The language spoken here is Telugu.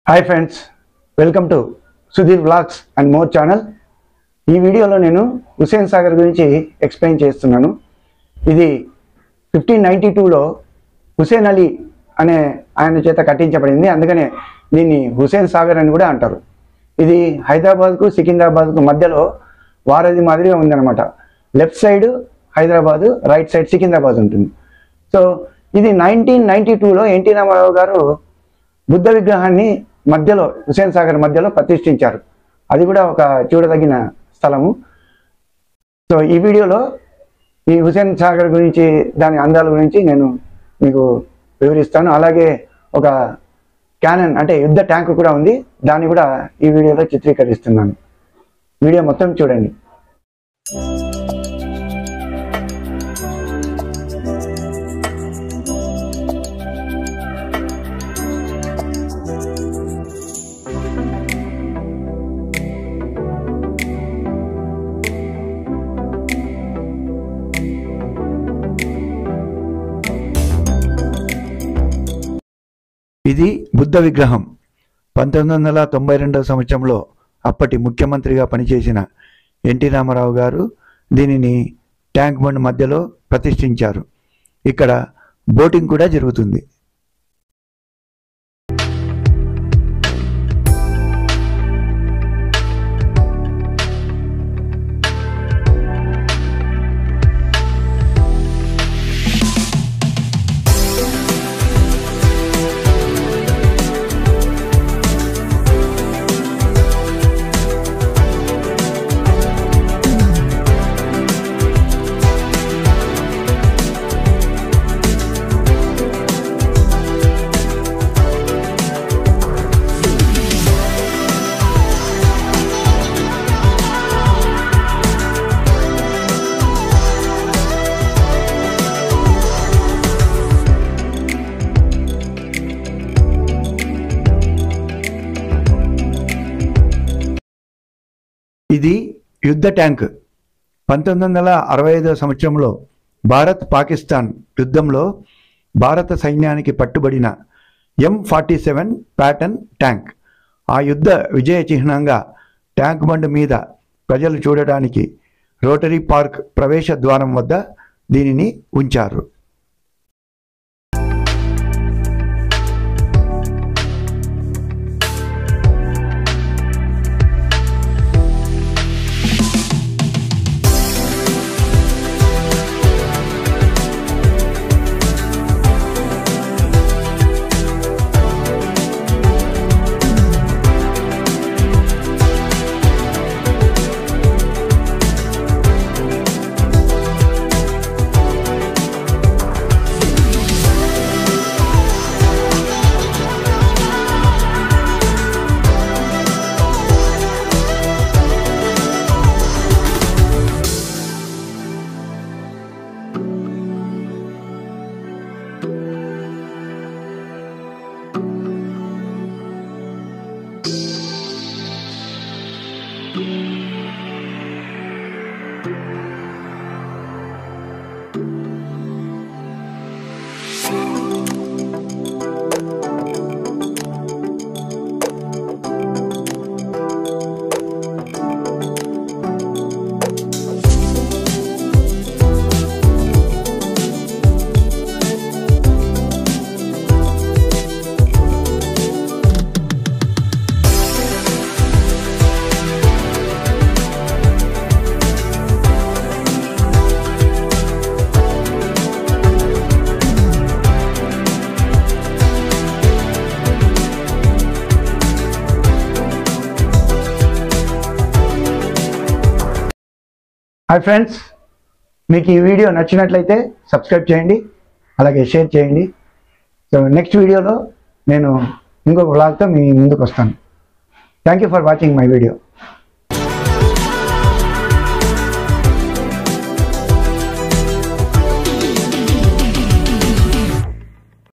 hi friends welcome to Sudheer vlogs and more channel ఈ వీడియోలో నేను హుసేన్ సాగర్ గురించి ఎక్స్ప్లెయిన్ చేస్తున్నాను ఇది ఫిఫ్టీన్ నైంటీ టూలో హుసేన్ అలీ అనే ఆయన చేత కట్టించబడింది అందుకనే దీన్ని హుసేన్ సాగర్ అని కూడా అంటారు ఇది హైదరాబాద్కు సికింద్రాబాద్కు మధ్యలో వారధి మాదిరిగా ఉందన్నమాట left side Hyderabad right side Secunderabad ఉంటుంది సో ఇది నైన్టీన్ నైన్టీ టూలో ఎన్టీ రామారావు గారు బుద్ధ విగ్రహాన్ని మధ్యలో హుసేన్ సాగర్ మధ్యలో ప్రతిష్ఠించారు అది కూడా ఒక చూడదగిన స్థలము సో ఈ వీడియోలో ఈ హుసేన్ సాగర్ గురించి దాని అందాల గురించి నేను మీకు వివరిస్తాను అలాగే ఒక క్యానన్ అంటే యుద్ధ ట్యాంక్ కూడా ఉంది దాన్ని కూడా ఈ వీడియోలో చిత్రీకరిస్తున్నాను వీడియో మొత్తం చూడండి ఇది బుద్ధ విగ్రహం పంతొమ్మిది వందల తొంభై రెండవ సంవత్సరంలో అప్పటి ముఖ్యమంత్రిగా పనిచేసిన ఎన్టీ రామారావు గారు దీనిని ట్యాంక్ బండ్ మధ్యలో ప్రతిష్ఠించారు ఇక్కడ బోటింగ్ కూడా జరుగుతుంది ఇది యుద్ధ ట్యాంక్ పంతొమ్మిది వందల అరవై ఐదవ సంవత్సరంలో భారత్ పాకిస్తాన్ యుద్ధంలో భారత సైన్యానికి పట్టుబడిన M forty seven pattern tank ఆ యుద్ధ విజయ చిహ్నంగా ట్యాంక్ బండ్ మీద ప్రజలు చూడటానికి రోటరీ పార్క్ ప్రవేశ ద్వారం వద్ద దీనిని ఉంచారు హాయ్ ఫ్రెండ్స్ మీకు ఈ వీడియో నచ్చినట్లయితే సబ్స్క్రైబ్ చేయండి అలాగే షేర్ చేయండి సో నెక్స్ట్ వీడియోలో నేను ఇంకొక వ్లాగ్తో మీ ముందుకు వస్తాను thank you for watching my video